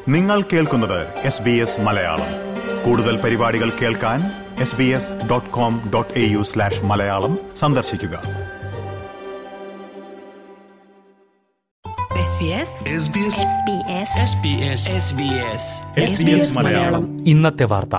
നിങ്ങൾ കേൾക്കുന്നത് S B S Malayalam കൂടുതൽ പരിപാടികൾ കേൾക്കാൻ S B S dot com dot A U slash Malayalam സന്ദർശിക്കുക SBS SBS SBS SBS SBS SBS Malayalam ഇന്നത്തെ വാർത്ത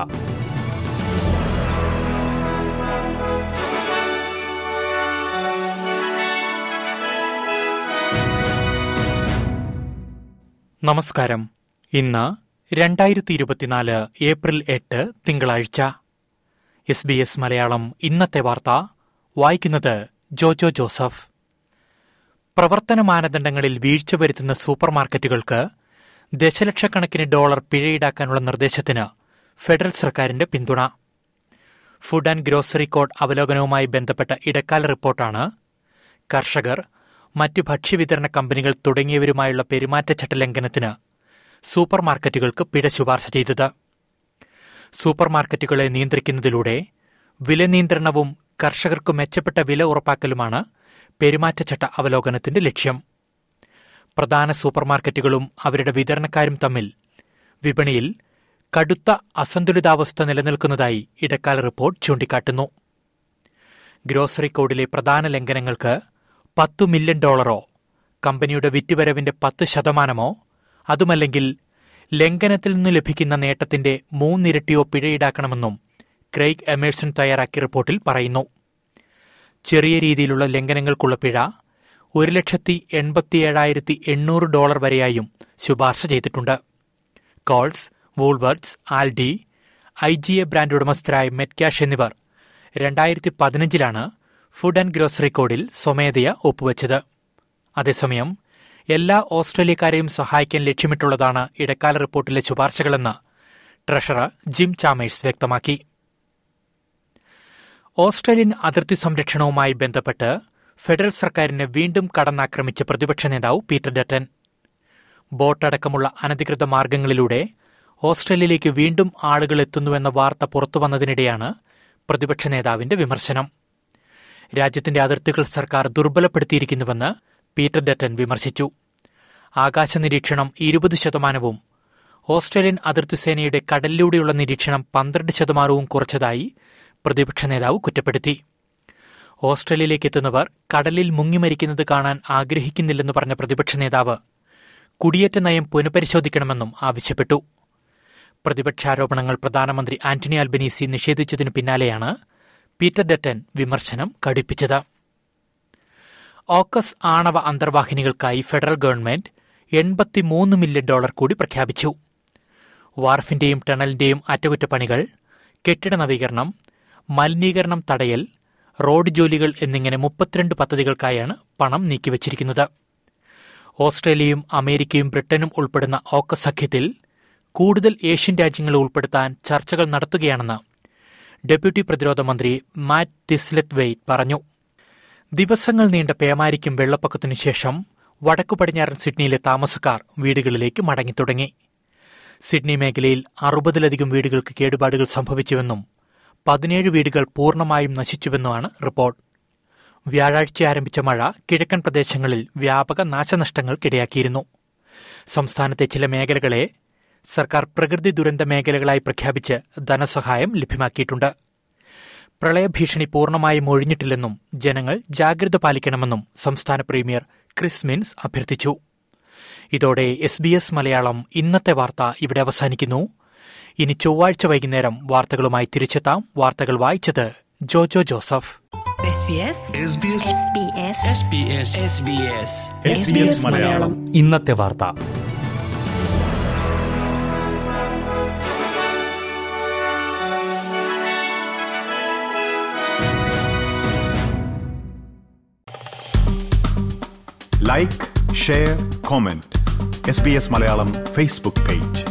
നമസ്കാരം ഇന്ന് രണ്ടായിരത്തി ഇരുപത്തിനാല് ഏപ്രിൽ എട്ട് തിങ്കളാഴ്ച എസ് ബി എസ് മലയാളം ഇന്നത്തെ വാർത്ത വായിക്കുന്നത് ജോജോ ജോസഫ് പ്രവർത്തന മാനദണ്ഡങ്ങളിൽ വീഴ്ച വരുത്തുന്ന സൂപ്പർമാർക്കറ്റുകൾക്ക് ദശലക്ഷക്കണക്കിന് ഡോളർ പിഴ ഈടാക്കാനുള്ള നിർദ്ദേശത്തിന് ഫെഡറൽ സർക്കാരിന്റെ പിന്തുണ ഫുഡ് ആൻഡ് ഗ്രോസറി കോഡ് അവലോകനവുമായി ബന്ധപ്പെട്ട ഇടക്കാല റിപ്പോർട്ടാണ് കർഷകർ മറ്റ് ഭക്ഷ്യവിതരണ കമ്പനികൾ തുടങ്ങിയവരുമായുള്ള പെരുമാറ്റച്ചട്ട ലംഘനത്തിന് സൂപ്പർമാർക്കറ്റുകൾക്ക് പിഴ ശുപാർശ ചെയ്തത് സൂപ്പർമാർക്കറ്റുകളെ നിയന്ത്രിക്കുന്നതിലൂടെ വില നിയന്ത്രണവും കർഷകർക്ക് മെച്ചപ്പെട്ട വില ഉറപ്പാക്കലുമാണ് പെരുമാറ്റച്ചട്ട അവലോകനത്തിന്റെ ലക്ഷ്യം പ്രധാന സൂപ്പർമാർക്കറ്റുകളും അവരുടെ വിതരണക്കാരും തമ്മിൽ വിപണിയിൽ കടുത്ത അസന്തുലിതാവസ്ഥ നിലനിൽക്കുന്നതായി ഇടക്കാല റിപ്പോർട്ട് ചൂണ്ടിക്കാട്ടുന്നു ഗ്രോസറി കോഡിലെ പ്രധാന ലംഘനങ്ങൾക്ക് പത്തു മില്യൺ ഡോളറോ കമ്പനിയുടെ വിറ്റുവരവിന്റെ പത്ത് ശതമാനമോ അതുമല്ലെങ്കിൽ ലംഘനത്തിൽ നിന്ന് ലഭിക്കുന്ന നേട്ടത്തിന്റെ മൂന്നിരട്ടിയോ പിഴ ഈടാക്കണമെന്നും ക്രെയ്ഗ് എമേഴ്സൺ തയ്യാറാക്കിയ റിപ്പോർട്ടിൽ പറയുന്നു ചെറിയ രീതിയിലുള്ള ലംഘനങ്ങൾക്കുള്ള പിഴ ഒരു ലക്ഷത്തി എൺപത്തിയേഴായിരത്തി എണ്ണൂറ് ഡോളർ വരെയായും ശുപാർശ ചെയ്തിട്ടുണ്ട് Coles Woolworths Aldi I G A brand ഉടമസ്ഥരായ മെറ്റ്കാഷ് എന്നിവർ രണ്ടായിരത്തി പതിനഞ്ചിലാണ് ഫുഡ് ആൻഡ് ഗ്രോസറി കോഡിൽ സ്വമേധയ ഒപ്പുവച്ചത് അതേസമയം എല്ലാ ഓസ്ട്രേലിയക്കാരെയും സഹായിക്കാൻ ലക്ഷ്യമിട്ടുള്ളതാണ് ഇടക്കാല റിപ്പോർട്ടിലെ ശുപാർശകളെന്ന് ട്രഷറർ ജിം ചാമേഴ്സ് വ്യക്തമാക്കി ഓസ്ട്രേലിയൻ അതിർത്തി സംരക്ഷണവുമായി ബന്ധപ്പെട്ട് ഫെഡറൽ സർക്കാരിനെ വീണ്ടും കടന്നാക്രമിച്ച പ്രതിപക്ഷ നേതാവ് പീറ്റർ ഡറ്റൻ ബോട്ടടക്കമുള്ള അനധികൃത മാർഗങ്ങളിലൂടെ ഓസ്ട്രേലിയയിലേക്ക് വീണ്ടും ആളുകൾ എത്തുന്നുവെന്ന വാർത്ത പുറത്തുവന്നതിനിടെയാണ് പ്രതിപക്ഷ നേതാവിന്റെ വിമർശനം രാജ്യത്തിന്റെ അതിർത്തികൾ സർക്കാർ ദുർബലപ്പെടുത്തിയിരിക്കുന്നുവെന്ന് പീറ്റർ ഡറ്റൻ വിമർശിച്ചു ആകാശ നിരീക്ഷണം ഇരുപത് ശതമാനവും ഓസ്ട്രേലിയൻ അതിർത്തി സേനയുടെ കടലിലൂടെയുള്ള നിരീക്ഷണം പന്ത്രണ്ട് ശതമാനവും കുറച്ചതായി പ്രതിപക്ഷ നേതാവ് കുറ്റപ്പെടുത്തി ഓസ്ട്രേലിയയിലേക്ക് എത്തുന്നവർ കടലിൽ മുങ്ങിമരിക്കുന്നത് കാണാൻ ആഗ്രഹിക്കുന്നില്ലെന്ന് പറഞ്ഞ പ്രതിപക്ഷ നേതാവ് കുടിയേറ്റ നയം പുനഃപരിശോധിക്കണമെന്നും ആവശ്യപ്പെട്ടു പ്രതിപക്ഷാരോപണങ്ങൾ പ്രധാനമന്ത്രി ആന്റണി അൽബനീസി നിഷേധിച്ചതിനു പിന്നാലെയാണ് പീറ്റർ ഡറ്റൻ വിമർശനം കടുപ്പിച്ചത് ഓക്കസ് ആണവ അന്തർവാഹിനികൾക്കായി ഫെഡറൽ ഗവൺമെന്റ് എൺപത്തിമൂന്ന് മില്യൺ ഡോളർ കൂടി പ്രഖ്യാപിച്ചു വാർഫിന്റെയും ടണലിന്റെയും അറ്റകുറ്റപ്പണികൾ കെട്ടിട നവീകരണം മലിനീകരണം തടയൽ റോഡ് ജോലികൾ എന്നിങ്ങനെ മുപ്പത്തിരണ്ട് പദ്ധതികൾക്കായാണ് പണം നീക്കിവച്ചിരിക്കുന്നത് ഓസ്ട്രേലിയയും അമേരിക്കയും ബ്രിട്ടനും ഉൾപ്പെടുന്ന ഓക്കസ് സഖ്യത്തിൽ കൂടുതൽ ഏഷ്യൻ രാജ്യങ്ങളെ ഉൾപ്പെടുത്താൻ ചർച്ചകൾ നടത്തുകയാണെന്ന് ഡെപ്യൂട്ടി പ്രതിരോധ മന്ത്രി മാറ്റ് തിസ്ലെറ്റ് വെയ്റ്റ് പറഞ്ഞു ദിവസങ്ങൾ നീണ്ട പേമാരിക്കും വെള്ളപ്പൊക്കത്തിനു ശേഷം വടക്കു പടിഞ്ഞാറൻ സിഡ്നിയിലെ താമസക്കാർ വീടുകളിലേക്ക് മടങ്ങിത്തുടങ്ങി സിഡ്നി മേഖലയിൽ അറുപതിലധികം വീടുകൾക്ക് കേടുപാടുകൾ സംഭവിച്ചുവെന്നും പതിനേഴ് വീടുകൾ പൂർണ്ണമായും നശിച്ചുവെന്നുമാണ് റിപ്പോർട്ട് വ്യാഴാഴ്ച ആരംഭിച്ച മഴ കിഴക്കൻ പ്രദേശങ്ങളിൽ വ്യാപക നാശനഷ്ടങ്ങൾക്കിടയാക്കിയിരുന്നു സംസ്ഥാനത്തെ ചില മേഖലകളെ സർക്കാർ പ്രകൃതി ദുരന്ത മേഖലകളായി പ്രഖ്യാപിച്ച് ധനസഹായം ലഭ്യമാക്കിയിട്ടുണ്ട് പ്രളയഭീഷണി പൂർണ്ണമായും ഒഴിഞ്ഞിട്ടില്ലെന്നും ജനങ്ങൾ ജാഗ്രത പാലിക്കണമെന്നും സംസ്ഥാന പ്രീമിയർ ക്രിസ് മിൻസ് അഭ്യർത്ഥിച്ചു ഇതോടെ എസ് ബി എസ് മലയാളം ഇന്നത്തെ വാർത്ത ഇവിടെ അവസാനിക്കുന്നു ഇനി ചൊവ്വാഴ്ച വൈകുന്നേരം വാർത്തകളുമായി തിരിച്ചെത്താം വാർത്തകൾ വായിച്ചത് Jojo Joseph SBS SBS SBS SBS SBS SBS Malayalam ഇന്നത്തെ വാർത്ത like share comment S B S Malayalam Facebook page